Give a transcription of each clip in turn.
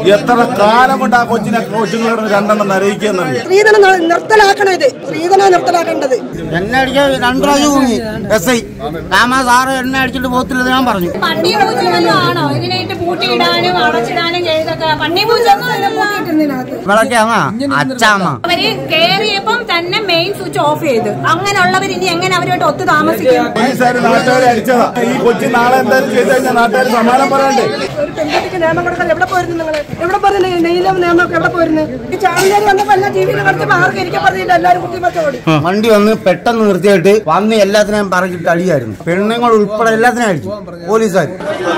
എത്ര കാലം കൊണ്ട് ആ കൊച്ചിനെ കൊച്ചുങ്ങളോട് രണ്ടെണ്ണം നരയിക്കുന്നുണ്ട് സ്ത്രീധനം ന- നിർത്തലാക്കണം ഇത് സ്ത്രീധനം നിർത്തലാക്കേണ്ടത് എന്നെ അടിക്കാൻ രണ്ടു പ്രാവശ്യം മുങ്ങി എസ് ഐ രാമ സാറ് എന്നെ അടിച്ചിട്ട് പോകത്തില്ലെന്ന് ഞാൻ പറഞ്ഞു പന്നി പൂച്ച വല്ലതും ആണോ ഇതിനായിട്ട് പൂട്ടിയിടാനും അടച്ചിടാനും എഴുതൊക്കെ പന്നി പൂച്ച ഒന്നും അതിനെ പൂട്ടിയിട്ടിരുന്നതിനകത്ത് ഇവളൊക്കെ ആണോ അച്ചാമ്മ അവര് കേറിയപ്പം തന്നെ മെയിൻ സ്വിച്ച് ഓഫ് ചെയ്ത് അങ്ങനെയുള്ളവർ ഇനി എങ്ങനെ അവരുമായിട്ട് ഒത്തു താമസിക്കും പോലീസുകാർ നാട്ടുകാരെ അടിച്ചതാ ഈ കൊച്ചി നാളെ എന്തായാലും ചെയ്ത് കഴിഞ്ഞാൽ നാട്ടുകാർ സമാനം പറയണ്ടേ ഒരു പെൺകുട്ടിക്ക് നിയമം കൊടുക്കാൻ എവിടെ പോയിരുന്നു നിങ്ങൾ എവിടെ പോയിരുന്നു നെയ്യിലും നിയമമൊക്കെ എവിടെ പോയിരുന്നു ഈ ചാനലുകാർ വന്നപ്പോ എല്ലാം ടി വിയിൽ കളിച്ചപ്പോ ആർക്കും ഇരിക്കാൻ പറഞ്ഞില്ല എല്ലാവരും കുട്ടിമൊക്കെ ഓടി വണ്ടി വന്ന് പെട്ടെന്ന് നിർത്തിയിട്ട് വന്ന് എല്ലാത്തിനെയും പറഞ്ഞിട്ട് അടിയായിരുന്നു പെണ്ണുങ്ങൾ ഉൾപ്പെടെ എല്ലാത്തിനെയും അടിച്ചു പോലീസുകാർ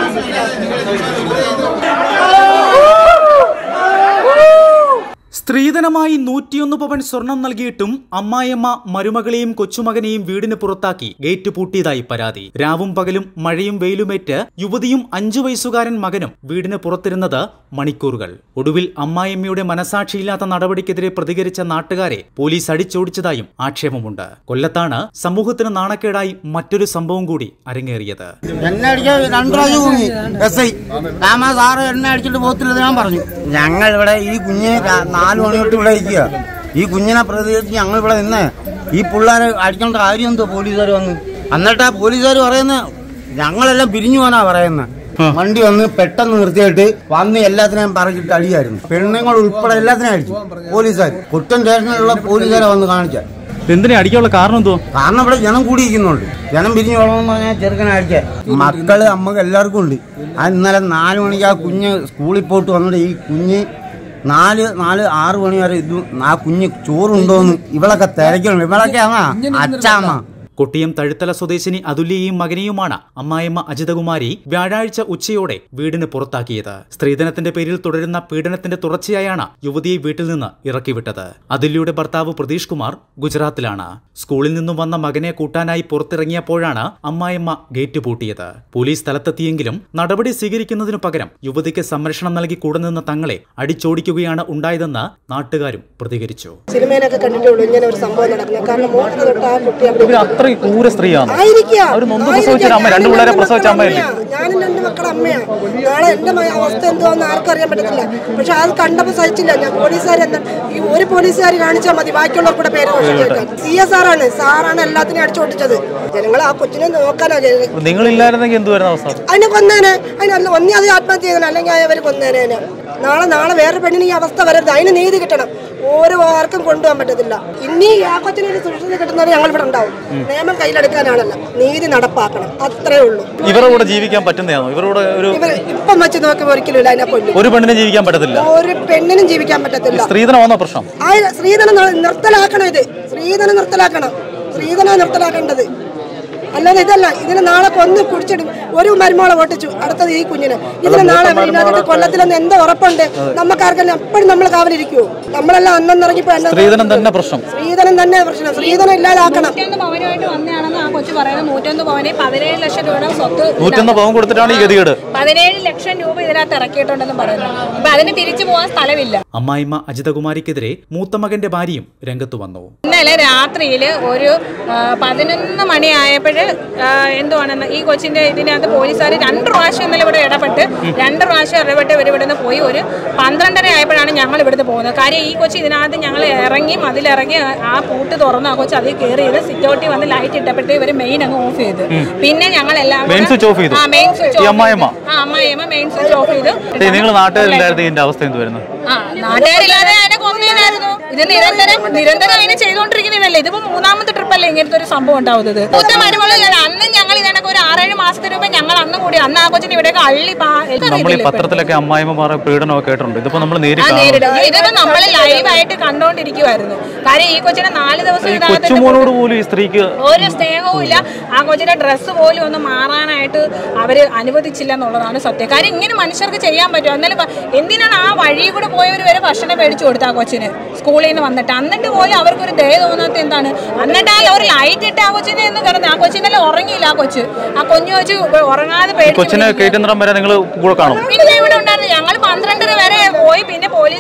സ്ത്രീധനമായി നൂറ്റിയൊന്ന് പവൻ സ്വർണം നൽകിയിട്ടും അമ്മായിയമ്മ മരുമകളെയും കൊച്ചുമകനെയും വീടിന് പുറത്താക്കി ഗേറ്റ് പൂട്ടിയതായി പരാതി രാവും പകലും മഴയും വെയിലുമേറ്റ് യുവതിയും അഞ്ചു വയസ്സുകാരൻ മകനും വീടിന് പുറത്തിരുന്നത് മണിക്കൂറുകൾ ഒടുവിൽ അമ്മായിയമ്മയുടെ മനസാക്ഷിയില്ലാത്ത നടപടിക്കെതിരെ പ്രതികരിച്ച നാട്ടുകാരെ പോലീസ് അടിച്ചോടിച്ചതായും ആക്ഷേപമുണ്ട് കൊല്ലത്താണ് സമൂഹത്തിന് നാണക്കേടായി മറ്റൊരു സംഭവം കൂടി അരങ്ങേറിയത് എന്നെ അടിക്കാൻ രണ്ടു പ്രാവശ്യം മുങ്ങി എസ് ഐ രാമ സാറ് എന്നെ അടിച്ചിട്ട് പോകത്തില്ലെന്ന് ഞാൻ പറഞ്ഞു ഞങ്ങൾ ഇവിടെ ഈ കുഞ്ഞിനെ രാ- നാല് മണി തൊട്ട് ഇവിടെ ഇരിക്കുക ഈ കുഞ്ഞിനെ പ്രതികരിച്ച് ഞങ്ങൾ ഇവിടെ നിന്ന് ഈ പിള്ളേരെ അടിക്കേണ്ട കാര്യം എന്തോ പോലീസുകാർ വന്ന് എന്നിട്ട് ആ പോലീസുകാർ പറയുന്നത് ഞങ്ങളെല്ലാം പിരിഞ്ഞു പോകാനാ പറയുന്നത് വണ്ടി വന്ന് പെട്ടെന്ന് നിർത്തിയിട്ട് വന്ന് എല്ലാത്തിനെയും പറഞ്ഞിട്ട് അടിയായിരുന്നു പെണ്ണുങ്ങൾ ഉൾപ്പെടെ എല്ലാത്തിനെയും അടിച്ചു പോലീസുകാർ കുറ്റം സ്റ്റേഷനിലുള്ള പോലീസുകാരെ വന്ന് കാണിച്ച എന്തിനാ അടിക്കാനുള്ള കാരണം എന്തോ കാരണം ഇവിടെ ജനം കൂടിയിരിക്കുന്നുണ്ട് ജനം പിരിഞ്ഞു പോകണമെന്ന് പറഞ്ഞാൽ ചെറുക്കനെ അടിച്ചേ മക്കള് അമ്മക്ക് എല്ലാവർക്കും ഉണ്ട് ആ ഇന്നലെ നാല് മണിക്ക് ആ കുഞ്ഞ് സ്കൂളിൽ പോയിട്ട് വന്നിട്ട് ഈ കുഞ്ഞ് നാല് നാല് ആറ് മണി വരെ ഇത് ആ കുഞ്ഞ് ചോറുണ്ടോന്ന് ഇവളൊക്കെ തിരക്കുന്നുണ്ട് ഇവളൊക്കെ ആണോ അച്ചാമ്മ കൊട്ടിയം തഴുത്തല സ്വദേശിനി അതുല്യയും മകനെയുമാണ് അമ്മായിമ്മ അജിതകുമാരി വ്യാഴാഴ്ച ഉച്ചയോടെ വീടിന് പുറത്താക്കിയത് സ്ത്രീധനത്തിന്റെ പേരിൽ തുടരുന്ന പീഡനത്തിന്റെ തുടർച്ചയായാണ് യുവതിയെ വീട്ടിൽ നിന്ന് ഇറക്കിവിട്ടത് അതുല്യയുടെ ഭർത്താവ് പ്രതീഷ് കുമാർ ഗുജറാത്തിലാണ് സ്കൂളിൽ നിന്നും വന്ന മകനെ കൂട്ടാനായി പുറത്തിറങ്ങിയപ്പോഴാണ് അമ്മായിമ്മ ഗേറ്റ് പൂട്ടിയത് പോലീസ് സ്ഥലത്തെത്തിയെങ്കിലും നടപടി സ്വീകരിക്കുന്നതിനു പകരം യുവതിക്ക് സംരക്ഷണം നൽകി കൂടെ നിന്ന തങ്ങളെ അടിച്ചോടിക്കുകയാണ് ഉണ്ടായതെന്ന് നാട്ടുകാരും പ്രതികരിച്ചു സിനിമയിലൊക്കെ കണ്ടിട്ടുള്ളൂ ഇങ്ങനെ ഒരു സംഭവം നടക്കുന്നത് കാരണം മോട്ടർ തൊട്ട് ആ കുട്ടി അവിടെ അത്രയും ക്രൂര സ്ത്രീയാണ് ആയിരിക്കാം. അവര് നൊന്ത് ആയിരിക്കാം. പ്രസവിച്ച ഒരു അമ്മ, രണ്ട് ഞാനും പിള്ളേരെ രണ്ട് പ്രസവിച്ച മക്കളുടെ അമ്മയല്ലേ? അമ്മയാ. ഞാനും രണ്ട് മക്കളുടെ അമ്മയാ നാളെ എന്റെ മ- അവസ്ഥ എന്തുവാന്ന് ആർക്കും അറിയാൻ പറ്റത്തില്ല പക്ഷെ അത് കണ്ടപ്പോൾ സഹിച്ചില്ല ഞാൻ പോലീസുകാർ എന്താ ഈ ഒരു പോലീസുകാർ കാണിച്ചാൽ മതി ബാക്കിയുള്ളവർക്കൂടെ പേര് കേൾക്കാൻ സി എസ് ആറാണ് സാറാണ് എല്ലാത്തിനെയും അടിച്ചോട്ടിച്ചത് ജനങ്ങൾ ആ കൊച്ചിനെ നോക്കാനാ ജന- നിങ്ങളില്ലായിരുന്നെങ്കിൽ എന്ത് വരുന്ന അവസ്ഥ അതിനെ കൊന്നേനെ അതിനല്ല ഒന്നി അത് ആത്മഹത്യ ചെയ്തനെ അല്ലെങ്കിൽ അവർ കൊന്നേനെ അതിനെ. നാളെ നാളെ വേറെ പെണ്ണിന് ഈ അവസ്ഥ വരരുത് അതിന് നീതി കിട്ടണം ഓരോ ആർക്കും കൊണ്ടുപോകാൻ പറ്റത്തില്ല ഇനി ആ കൊച്ചിന് ഒരു സുരക്ഷിത കിട്ടുന്നത് ഞങ്ങൾ ഇവിടെ ഉണ്ടാവും നിയമം കയ്യിലെടുക്കാനാണല്ല നീതി നടപ്പാക്കണം അത്രേ ഉള്ളൂ ഇവരുടെ കൂടെ ജീവിക്കാൻ പറ്റുന്നതാണോ ഇവരുടെ ഒരു ഇവർ ഇപ്പം വെച്ച് നോക്കുമ്പോൾ ഒരിക്കലും ഇല്ല അതിനെ കൊല്ലും ഒരു പെണ്ണിനെ ജീവിക്കാൻ പറ്റത്തില്ല ഒരു പെണ്ണിനും ജീവിക്കാൻ പറ്റത്തില്ല സ്ത്രീധനമാണോ പ്രശ്നം ആ സ്ത്രീധനം ന- നിർത്തലാക്കണം ഇത് സ്ത്രീധനം നിർത്തലാക്കണം സ്ത്രീധനം നിർത്തലാക്കേണ്ടത് അല്ലാതെ ഇതല്ല ഇതിനെ നാളെ കൊന്ന് കുടിച്ചിടും ഒരു മരുമോളെ ഓട്ടിച്ചു അടുത്തത് ഈ കുഞ്ഞിന് ഇതിന് നാളെ ഇതിനകത്ത് കൊല്ലത്തിലെന്ന് എന്താ ഉറപ്പുണ്ട് നമുക്കാർക്കെല്ലാം എപ്പോഴും നമ്മൾ കാവലിരിക്കുവോ നമ്മളെല്ലാം അന്നം ഇറങ്ങിപ്പോ എന്നെ സ്ത്രീധനം തന്നെ പ്രശ്നം സ്ത്രീധനം തന്നെ പ്രശ്നം സ്ത്രീധനം ഇല്ലാതാക്കണം നൂറ്റൊന്ന് പവനുമായിട്ട് വന്നതാണെന്ന് ആ കൊച്ചു പറയുന്നത് നൂറ്റൊന്ന് പവനെ പതിനേഴ് ലക്ഷം രൂപയുടെ സ്വത്ത് നൂറ്റൊന്ന് പവൻ കൊടുത്തിട്ടാണ് ഈ ഗതികേട് പതിനേഴ് ലക്ഷം രൂപ ഇതിനകത്ത് ഇറക്കിയിട്ടുണ്ടെന്നും പറയുന്നു അപ്പൊ അതിന് തിരിച്ചു പോകാൻ സ്ഥലമില്ല അമ്മായിമ്മ അജിതകുമാരിക്കെതിരെ മൂത്ത മകന്റെ ഭാര്യയും രംഗത്തു വന്നു ഇന്നലെ രാത്രിയിൽ ഒരു ആ, പതിനൊന്ന് മണിയായപ്പോൾ എന്തുവാണെന്ന് ഈ കൊച്ചിന്റെ ഇതിനകത്ത് പോലീസുകാർ രണ്ട് പ്രാവശ്യം ഇന്നലെ ഇവിടെ ഇടപെട്ട് രണ്ട് പ്രാവശ്യം ഇടപെട്ട് ഇവർ ഇവിടുന്ന് പോയി ഒരു പന്ത്രണ്ടര ആയപ്പോഴാണ് ഞങ്ങൾ ഇവിടുന്ന് പോകുന്നത് കാര്യം ഈ കൊച്ചി ഇതിനകത്ത് ഞങ്ങൾ ഇറങ്ങി മതിലിറങ്ങി ആ- ആ പൂട്ട് തുറന്ന് ആ കൊച്ച് അതിൽ കയറിയത് സിറ്റൗട്ടി വന്ന് ലൈറ്റ് ഇട്ടപ്പെട്ട് ഇവർ മെയിൻ അങ്ങ് ഓഫ് ചെയ്ത് പിന്നെ ഞങ്ങൾ എല്ലാം Main switch off ചെയ്തു? ആ മെയിൻ സ്വിച്ച് ഈ അമ്മായിയമ്മ? ആ അമ്മായിയമ്മ മെയിൻ സ്വിച്ച് ഓഫ് ചെയ്തു നിങ്ങൾ നാട്ടുകാരില്ലായിരുന്നു ഇതിന്റെ അവസ്ഥ എന്ത് വരുന്നു ആ നാട്ടുകാരില്ലാതെ അതിനെ കൊന്നേനായിരുന്നു ഇത് നിരന്തരം നിരന്തരം അതിനെ ചെയ്തുകൊണ്ടിരിക്കുന്നതല്ലേ ഇതിപ്പോ മൂന്നാമത്തെ ട്രിപ്പല്ലേ ഇങ്ങനത്തെ ഒരു സംഭവം ഉണ്ടാവുന്നത് മൂത്ത മരുമകള് അന്ന് ഞങ്ങൾ ഇതിനൊക്കെ ഒരു ആറേഴ് മാസത്തിന് മുമ്പ് ഞങ്ങൾ അന്ന് കൂടി അന്ന് ആ കൊച്ചിന് ഇവിടെയൊക്കെ അള്ളി പാ- നമ്മൾ ഈ അറിയത്തില്ലേ ഇപ്പൊ? പത്രത്തിലൊക്കെ അമ്മായിമ്മമാരെ പീഡനമൊക്കെ കേട്ടിട്ടുണ്ട് ഇതിപ്പോ നമ്മൾ ആ നേരിട്ട് നേരിടും ഇതൊക്കെ നമ്മൾ ലൈവായിട്ട് കണ്ടോണ്ടിരിക്കുവായിരുന്നു കാര്യം ഈ കൊച്ചിനെ നാല് ദിവസം ഇതിനകത്ത് കൊച്ചുമോനോട് പോലും ഈ സ്ത്രീക്ക് ഒരു സ്നേഹവും ഇല്ല ആ കൊച്ചിന്റെ ഡ്രസ്സ് പോലും ഒന്ന് മാറാനായിട്ട് അവര് അനുവദിച്ചില്ല എന്നുള്ളതാണ് സത്യം കാര്യം ഇങ്ങനെ മനുഷ്യർക്ക് ചെയ്യാൻ പറ്റും എന്നാലും പ- എന്തിനാണ് ആ വഴി കൂടെ പോയവർ വരെ ഭക്ഷണം മേടിച്ചു കൊടുത്ത ആ കൊച്ചിന് സ്കൂളിൽ നിന്ന് വന്നിട്ട് എന്നിട്ട് പോലും അവർക്കൊരു ദയ തോന്നാത്ത എന്താണ് എന്നിട്ട് ആ ഒരു ലൈറ്റ് ഇട്ട് ആ കൊച്ചിനെ എന്ന് കിടന്ന് ആ കൊച്ചിനെല്ലാം ഉറങ്ങിയില്ല ആ കൊച്ച് ആ കുഞ്ഞു കൊച്ച് ഉറങ്ങാതെ പേടിച്ച് കൊച്ചിനെ വിളിക്കുക. കയറ്റുന്നിടം വരെ നിങ്ങൾ കൂടെ കാണും പിന്നെ ഇവിടെ ഉണ്ടായിരുന്നു ഞങ്ങൾ പന്ത്രണ്ടര വരെ പോയി പിന്നെ പോലീസ് പറഞ്ഞ്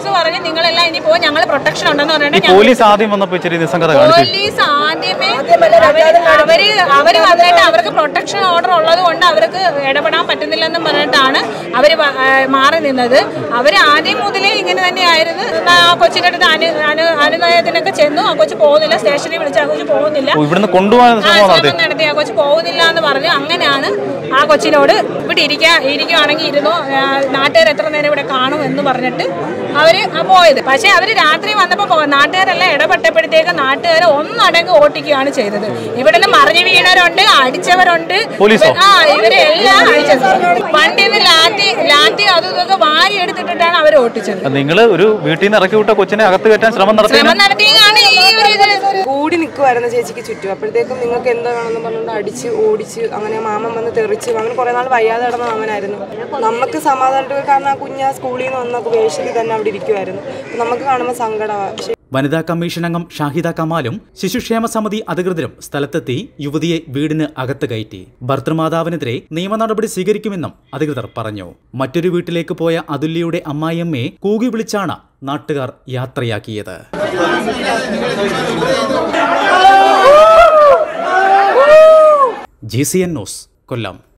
നിങ്ങളെല്ലാം ഇനി പോകും ഞങ്ങൾ പ്രൊട്ടക്ഷൻ ഉണ്ടെന്ന് ഈ പറഞ്ഞിട്ട് പോലീസ് ആദ്യം വന്നപ്പോ ഇച്ചിരി നിസ്സംഗത കാണിച്ചു പോലീസ് ആദ്യമേ അവര് അവര് അവര് വന്നിട്ട് അവർക്ക് പ്രൊട്ടക്ഷൻ ഓർഡർ ഉള്ളത് കൊണ്ട് അവർക്ക് ഇടപെടാൻ പറ്റുന്നില്ലെന്നും പറഞ്ഞിട്ടാണ് അവര് വ- ആ, മാറി നിന്നത് അവര് ആദ്യം മുതലേ ഇങ്ങനെ തന്നെയായിരുന്നു ആ കൊച്ചിന്റെ അടുത്ത് അനു അനു അനുനയത്തിനൊക്കെ ചെന്നു ആ കൊച്ചു പോകുന്നില്ല സ്റ്റേഷനിൽ വിളിച്ച് ആ കൊച്ചു പോകുന്നില്ല ഓ, ഇവിടുന്ന് കൊണ്ടുപോകാൻ ആ ശ്രമം നടത്തി ശ്രമം നടത്തി ആ കൊച്ചു പോകുന്നില്ല എന്ന് പറഞ്ഞു അങ്ങനെയാണ് ആ കൊച്ചിനോട് ഇവിടെ ഇരിക്കാ ഇരിക്കുവാണെങ്കിൽ ഇരുന്നു നാട്ടുകാർ എത്ര നേരം ഇവിടെ കാണും എന്ന് പറഞ്ഞിട്ട് അവര് ആ പോയത് പക്ഷെ അവര് രാത്രി വന്നപ്പോ പോ- നാട്ടുകാരെല്ലാം ഇടപെട്ടപ്പോഴത്തേക്ക് നാട്ടുകാർ ഒന്നടങ്ക് ഓട്ടിക്കുകയാണ് ചെയ്തത് ഇവിടുന്ന് മറിഞ്ഞു വീണവരുണ്ട് അടിച്ചവരുണ്ട് പോലീസോ? ആ ഇവരെ എല്ലാം അടിച്ചത് വണ്ടിയിൽ നിന്ന് ലാത്തി ലാത്തി അതും ഇതൊക്കെ വാരി എടുത്തിട്ടിട്ടാണ് അവർ ഓട്ടിച്ചത് നിങ്ങൾ ഒരു വീട്ടിൽ നിന്ന് ഇറക്കി വിട്ട കൊച്ചിനെ അകത്ത് കയറ്റാൻ ശ്രമം നടത്തി ശ്രമം നടത്തിയതാണ് ഈ ഒരു ഇത് കൂടി നിൽക്കുമായിരുന്നു ചേച്ചിക്ക് ചുറ്റും അപ്പോഴത്തേക്കും നിങ്ങൾക്ക് എന്താ വേണമെന്ന് പറഞ്ഞുകൊണ്ട് അടിച്ച് ഓടിച്ച് അങ്ങനെ മാമൻ വന്ന് തെറിച്ച് അങ്ങനെ കുറെ നാൾ വയ്യാതെ കിടന്ന മാമനായിരുന്നു നമുക്ക് സമാധാനമായിട്ട് കാരണം ആ കുഞ്ഞ് ആ സ്കൂളിൽ നിന്ന് വന്ന വേഷത്തിൽ തന്നെ അവിടെ ഇരിക്കുമായിരുന്നു അപ്പൊ നമുക്ക് കാണുമ്പോൾ സങ്കടമാണ് പക്ഷേ വനിതാ കമ്മീഷൻ അംഗം ഷാഹിദ കമാലും ശിശുക്ഷേമ സമിതി അധികൃതരും സ്ഥലത്തെത്തി യുവതിയെ വീടിന് അകത്ത് കയറ്റി ഭർത്തൃമാതാവിനെതിരെ നിയമ നടപടി സ്വീകരിക്കുമെന്നും അധികൃതർ പറഞ്ഞു മറ്റൊരു വീട്ടിലേക്ക് പോയ അതുല്യയുടെ അമ്മായിയമ്മയെ കൂകി വിളിച്ചാണ് നാട്ടുകാർ യാത്രയാക്കിയത് ജി സി എൻ ന്യൂസ് കൊല്ലം